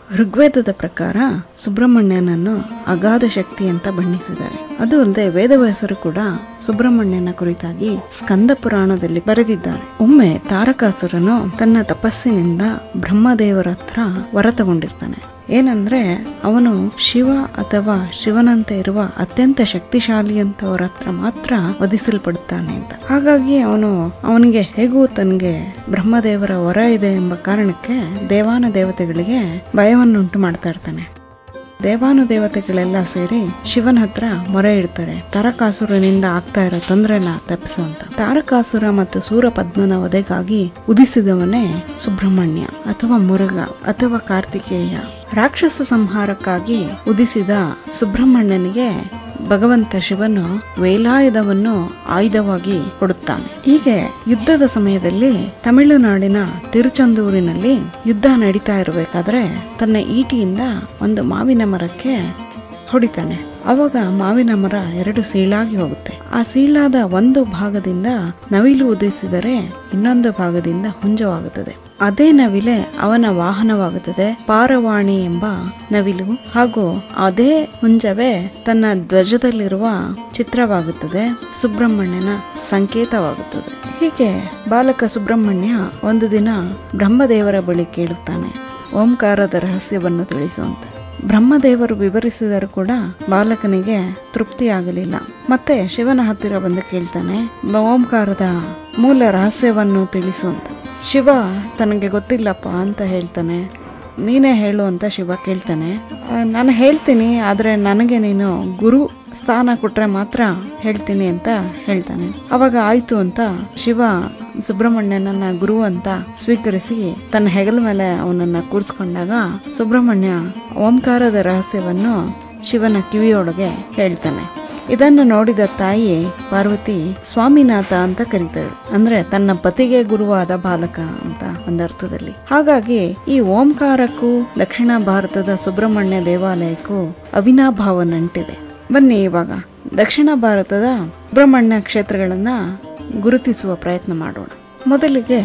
ಋಗ್ವೇದದ ಪ್ರಕಾರ ಸುಬ್ರಹ್ಮಣ್ಯನನ್ನು ಅಗಾಧ ಶಕ್ತಿ ಅಂತ ಬಣ್ಣಿಸಿದ್ದಾರೆ ಅದು ಅಲ್ಲದೆ ವೇದವ್ಯಾಸರು ಕೂಡ ಸುಬ್ರಹ್ಮಣ್ಯನ ಕುರಿತಾಗಿ ಸ್ಕಂದ ಪುರಾಣದಲ್ಲಿ ಬರೆದಿದ್ದಾರೆ ಒಮ್ಮೆ ತಾರಕಾಸುರನು ತನ್ನ ತಪಸ್ಸಿನಿಂದ ಬ್ರಹ್ಮದೇವರ ಹತ್ರ ವರ ತಗೊಂಡಿರ್ತಾನೆ ಏನಂದ್ರೆ ಅವನು ಶಿವ ಅಥವಾ ಶಿವನಂತೆ ಇರುವ ಅತ್ಯಂತ ಶಕ್ತಿಶಾಲಿ ಅಂತವರ ಹತ್ರ ಮಾತ್ರ ವಧಿಸಲ್ಪಡುತ್ತಾನೆ ಅಂತ ಹಾಗಾಗಿ ಅವನು ಅವನಿಗೆ ಹೇಗೂ ತನಗೆ ಬ್ರಹ್ಮದೇವರ ವರ ಇದೆ ಎಂಬ ಕಾರಣಕ್ಕೆ ದೇವಾನ ದೇವತೆಗಳಿಗೆ ಭಯವನ್ನುಂಟು ಮಾಡ್ತಾ ಇರ್ತಾನೆ ದೇವಾನುದೇವತೆಗಳೆಲ್ಲ ಸೇರಿ ಶಿವನ ಹತ್ರ ಮೊರೆ ಇಡ್ತಾರೆ ತಾರಕಾಸುರನಿಂದ ಆಗ್ತಾ ಇರೋ ತೊಂದರೆನ ತಪ್ಪಿಸು ಅಂತ ತಾರಕಾಸುರ ಮತ್ತು ಸೂರಪದ್ಮನ ವಧೆಗಾಗಿ ಉದಿಸಿದವನೇ ಸುಬ್ರಹ್ಮಣ್ಯ ಅಥವಾ ಮುರುಘ ಅಥವಾ ಕಾರ್ತಿಕೇಯ ರಾಕ್ಷಸ ಸಂಹಾರಕ್ಕಾಗಿ ಉದಿಸಿದ ಸುಬ್ರಹ್ಮಣ್ಯನಿಗೆ ಭಗವಂತ ಶಿವನು ವೇಲಾಯುಧವನ್ನು ಆಯುಧವಾಗಿ ಕೊಡುತ್ತಾನೆ ಹೀಗೆ ಯುದ್ಧದ ಸಮಯದಲ್ಲಿ ತಮಿಳುನಾಡಿನ ತಿರುಚಂದೂರಿನಲ್ಲಿ ಯುದ್ಧ ನಡೀತಾ ಇರಬೇಕಾದ್ರೆ ತನ್ನ ಈಟಿಯಿಂದ ಒಂದು ಮಾವಿನ ಮರಕ್ಕೆ ಹೊಡಿತಾನೆ ಅವಾಗ ಮಾವಿನ ಮರ ಎರಡು ಸೀಳಾಗಿ ಹೋಗುತ್ತೆ ಆ ಸೀಳಾದ ಒಂದು ಭಾಗದಿಂದ ನವಿಲು ಉದಿಸಿದರೆ ಇನ್ನೊಂದು ಭಾಗದಿಂದ ಹುಂಜವಾಗುತ್ತದೆ ಅದೇ ನವಿಲೆ ಅವನ ವಾಹನವಾಗುತ್ತದೆ ಪಾರವಾಣಿ ಎಂಬ ನವಿಲು ಹಾಗೂ ಅದೇ ಹುಂಜವೇ ತನ್ನ ಧ್ವಜದಲ್ಲಿರುವ ಚಿತ್ರವಾಗುತ್ತದೆ ಸುಬ್ರಹ್ಮಣ್ಯನ ಸಂಕೇತವಾಗುತ್ತದೆ ಹೀಗೆ ಬಾಲಕ ಸುಬ್ರಹ್ಮಣ್ಯ ಒಂದು ದಿನ ಬ್ರಹ್ಮದೇವರ ಬಳಿ ಕೇಳುತ್ತಾನೆ ಓಂಕಾರದ ರಹಸ್ಯವನ್ನು ತಿಳಿಸುವಂತೆ ಬ್ರಹ್ಮದೇವರು ವಿವರಿಸಿದರೂ ಕೂಡ ಬಾಲಕನಿಗೆ ತೃಪ್ತಿಯಾಗಲಿಲ್ಲ ಮತ್ತೆ ಶಿವನ ಹತ್ತಿರ ಬಂದು ಕೇಳ್ತಾನೆ ಓಂಕಾರದ ಮೂಲ ರಹಸ್ಯವನ್ನು ತಿಳಿಸು ಅಂತ ಶಿವ ತನಗೆ ಗೊತ್ತಿಲ್ಲಪ್ಪ ಅಂತ ಹೇಳ್ತಾನೆ ನೀನೇ ಹೇಳು ಅಂತ ಶಿವ ಕೇಳ್ತಾನೆ ಆ, ನಾನು ಹೇಳ್ತೀನಿ ಆದರೆ ನನಗೆ ನೀನು ಗುರು ಸ್ಥಾನ ಕೊಟ್ರೆ ಮಾತ್ರ ಹೇಳ್ತೀನಿ ಅಂತ ಹೇಳ್ತಾನೆ ಅವಾಗ ಆಯ್ತು ಅಂತ ಶಿವ ಸುಬ್ರಹ್ಮಣ್ಯನನ್ನ ಗುರು ಅಂತ ಸ್ವೀಕರಿಸಿ ತನ್ನ ಹೆಗಲ ಮೇಲೆ ಅವನನ್ನ ಕೂರಿಸ್ಕೊಂಡಾಗ ಸುಬ್ರಹ್ಮಣ್ಯ ಓಂಕಾರದ ರಹಸ್ಯವನ್ನು ಶಿವನ ಕಿವಿಯೊಳಗೆ ಹೇಳ್ತಾನೆ ಇದನ್ನು ನೋಡಿದ ತಾಯಿ ಪಾರ್ವತಿ ಸ್ವಾಮಿನಾಥ ಅಂತ ಕರೀತಾಳೆ ಅಂದ್ರೆ ತನ್ನ ಪತಿಗೆ ಗುರುವಾದ ಬಾಲಕ ಅಂತ ಒಂದರ್ಥದಲ್ಲಿ ಹಾಗಾಗಿ ಈ ಓಂಕಾರಕ್ಕೂ ದಕ್ಷಿಣ ಭಾರತದ ಸುಬ್ರಹ್ಮಣ್ಯ ದೇವಾಲಯಕ್ಕೂ ಅವಿನಾಭಾವ ನಂಟಿದೆ ಬನ್ನಿ ಇವಾಗ ದಕ್ಷಿಣ ಭಾರತದ ಸುಬ್ರಹ್ಮಣ್ಯ ಕ್ಷೇತ್ರಗಳನ್ನ ಗುರುತಿಸುವ ಪ್ರಯತ್ನ ಮಾಡೋಣ ಮೊದಲಿಗೆ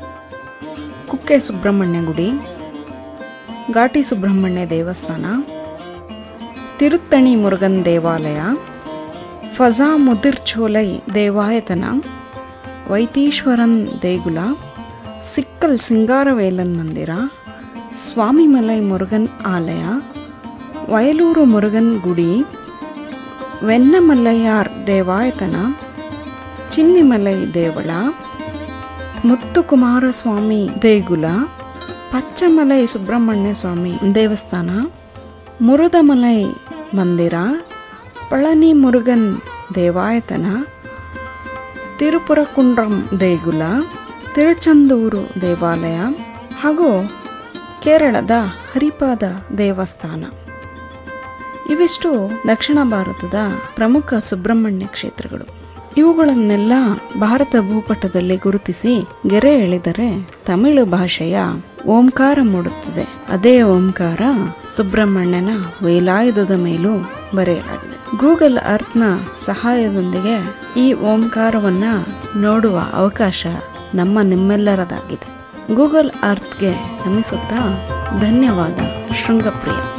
ಕುಕ್ಕೆ ಸುಬ್ರಹ್ಮಣ್ಯ ಗುಡಿ ಘಾಟಿ ಸುಬ್ರಹ್ಮಣ್ಯ ದೇವಸ್ಥಾನ ತಿರುತ್ತಣಿ ಮುರುಗನ್ ದೇವಾಲಯ ಫಜಾ ಮುದಿರ್ಚೋಲೈ ದೇವಾಯತನ ವೈತೀಶ್ವರನ್ ದೇಗುಲ ಸಿಕ್ಕಲ್ ಸಿಂಗಾರವೇಲನ್ ಮಂದಿರ ಸ್ವಾಮಿಮಲೈ ಮುರುಗನ್ ಆಲಯ ವಯಲೂರು ಮುರುಗನ್ ಗುಡಿ ವೆನ್ನಮಲ್ಲಯ್ಯಾರ್ ದೇವಾಯತನ ಚಿನ್ನಿಮಲೈ ದೇವಳ ಮುತ್ತುಕುಮಾರಸ್ವಾಮಿ ದೇಗುಲ ಪಚ್ಚಮಲೈ ಸುಬ್ರಹ್ಮಣ್ಯ ಸ್ವಾಮಿ ದೇವಸ್ಥಾನ ಮುರುದಮಲೈ ಮಂದಿರ ಪಳನಿ ಮುರುಗನ್ ದೇವಾಯತನ ತಿರುಪುರಕುಂಡ್ರಂ ದೇಗುಲ ತಿರುಚಂದೂರು ದೇವಾಲಯ ಹಾಗೂ ಕೇರಳದ ಹರಿಪಾದ ದೇವಸ್ಥಾನ ಇವಿಷ್ಟು ದಕ್ಷಿಣ ಭಾರತದ ಪ್ರಮುಖ ಸುಬ್ರಹ್ಮಣ್ಯ ಕ್ಷೇತ್ರಗಳು ಇವುಗಳನ್ನೆಲ್ಲ ಭಾರತ ಭೂಪಟದಲ್ಲಿ ಗುರುತಿಸಿ ಗೆರೆ ಎಳೆದರೆ ತಮಿಳು ಭಾಷೆಯ ಓಂಕಾರ ಮೂಡುತ್ತದೆ ಅದೇ ಓಂಕಾರ ಸುಬ್ರಹ್ಮಣ್ಯನ ವೇಲಾಯುಧದ ಮೇಲೂ ಬರೆಯಲಾಗಿದೆ ಗೂಗಲ್ ಅರ್ತ್ನ ಸಹಾಯದೊಂದಿಗೆ ಈ ಓಂಕಾರವನ್ನ ನೋಡುವ ಅವಕಾಶ ನಮ್ಮ ನಿಮ್ಮೆಲ್ಲರದಾಗಿದೆ ಗೂಗಲ್ ಅರ್ತ್ಗೆ ನಮಿಸುತ್ತಾ ಧನ್ಯವಾದ ಶೃಂಗಪ್ರಿಯ